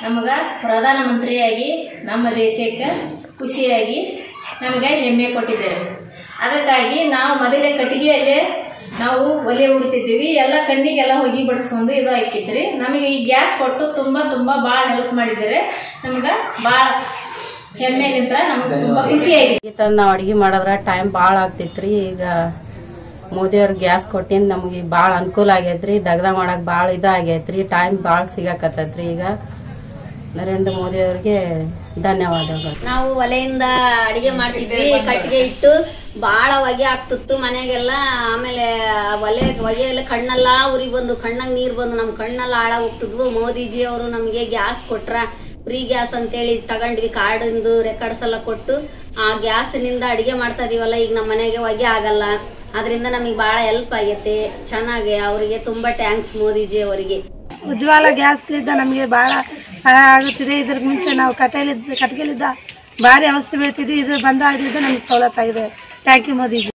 ನಮಗೆ ಪ್ರಧಾನಮಂತ್ರಿಯಾಗಿ ನಮ್ಮ ದೇಶಕ್ಕೆ ಖುಷಿಯಾಗಿ ನಮಗೆ ಹೆಮ್ಮೆ ಕೊಟ್ಟಿದ್ದಾರೆ ಅದಕ್ಕಾಗಿ ನಾವು ಮೊದಲೇ ಕಟ್ಟಿಗೆಯಲ್ಲೇ ನಾವು ಒಲೆ ಉಡ್ತಿದ್ದೀವಿ ಎಲ್ಲ ಕಣ್ಣಿಗೆಲ್ಲ ಹೊಗೆ ಬಡಿಸ್ಕೊಂಡು ಇದು ಹಾಕಿದ್ರಿ ನಮಗೆ ಈ ಗ್ಯಾಸ್ ಕೊಟ್ಟು ತುಂಬ ತುಂಬ ಭಾಳ ಹೆಲ್ಪ್ ಮಾಡಿದ್ದಾರೆ ನಮ್ಗೆ ಭಾಳ ಹೆಮ್ಮೆಲಿಂದ ನಮಗೆ ತುಂಬ ಖುಷಿಯಾಗಿದೆ ಈ ತಂದು ನಾವು ಅಡುಗೆ ಮಾಡಿದ್ರೆ ಟೈಮ್ ಭಾಳ ಆಗ್ತೈತ್ರಿ ಈಗ ಮೋದಿಯವ್ರು ಗ್ಯಾಸ್ ಕೊಟ್ಟಿಂದ ನಮಗೆ ಭಾಳ ಅನುಕೂಲ ಆಗೈತ್ರಿ ದಗ್ದ ಮಾಡಕ್ಕೆ ಭಾಳ ಇದು ಆಗೈತ್ರಿ ಟೈಮ್ ಭಾಳ ಸಿಗಾಕತ್ತೈತ್ರಿ ಈಗ ನರೇಂದ್ರ ಮೋದಿ ಅವ್ರಿಗೆ ಧನ್ಯವಾದಗಳು ನಾವು ಒಲೆಯಿಂದ ಅಡಿಗೆ ಮಾಡ್ತಿದ್ವಿ ಕಟ್ಟಿಗೆ ಇಟ್ಟು ಬಾಳ ಹೊಗೆ ಆಗ್ತಿತ್ತು ಮನೆಗೆಲ್ಲ ಆಮೇಲೆ ಆ ಒಲೆ ಹೊಗೆ ಎಲ್ಲ ಕಣ್ಣೆಲ್ಲ ಉರಿ ಬಂದು ಕಣ್ಣಾಗ ನೀರ್ ಬಂದು ನಮ್ ಕಣ್ಣೆಲ್ಲ ಹಾಳ ಹೋಗ್ತಿದ್ವು ಮೋದಿಜಿ ಅವರು ನಮಗೆ ಗ್ಯಾಸ್ ಕೊಟ್ರ ಫ್ರೀ ಗ್ಯಾಸ್ ಅಂತೇಳಿ ತಗೊಂಡ್ವಿ ಕಾರ್ಡಿಂದು ರೆಕಾರ್ಡ್ಸ್ ಎಲ್ಲ ಕೊಟ್ಟು ಆ ಗ್ಯಾಸ್ನಿಂದ ಅಡಿಗೆ ಮಾಡ್ತಾ ಇದೀವಲ್ಲ ಈಗ ನಮ್ಮ ಮನೆಗೆ ಹೊಗೆ ಆಗಲ್ಲ ಅದರಿಂದ ನಮಗೆ ಭಾಳ ಹೆಲ್ಪ್ ಆಗೈತೆ ಚೆನ್ನಾಗಿ ಅವರಿಗೆ ತುಂಬಾ ಟ್ಯಾಂಕ್ಸ್ ಮೋದಿಜಿ ಅವರಿಗೆ ಉಜ್ವಾಲ ಗ್ಯಾಸ್ಲಿದ್ದ ನಮಗೆ ಭಾಳ ಸಹಾಯ ಆಗುತ್ತಿದೆ ಇದ್ರ ಮುಂಚೆ ನಾವು ಕಟ್ಟೆಲಿದ್ದ ಕಟ್ಟಿಗೆಲಿದ್ದ ಭಾರಿ ಅವಸ್ಥೆ ಬೀಳ್ತಿದ್ವಿ ಇದು ಬಂದಾಗಿದ್ದು ನಮಗೆ ಸವಲತ್ತಾಗಿದೆ ಥ್ಯಾಂಕ್ ಯು ಮೋದಿಜಿ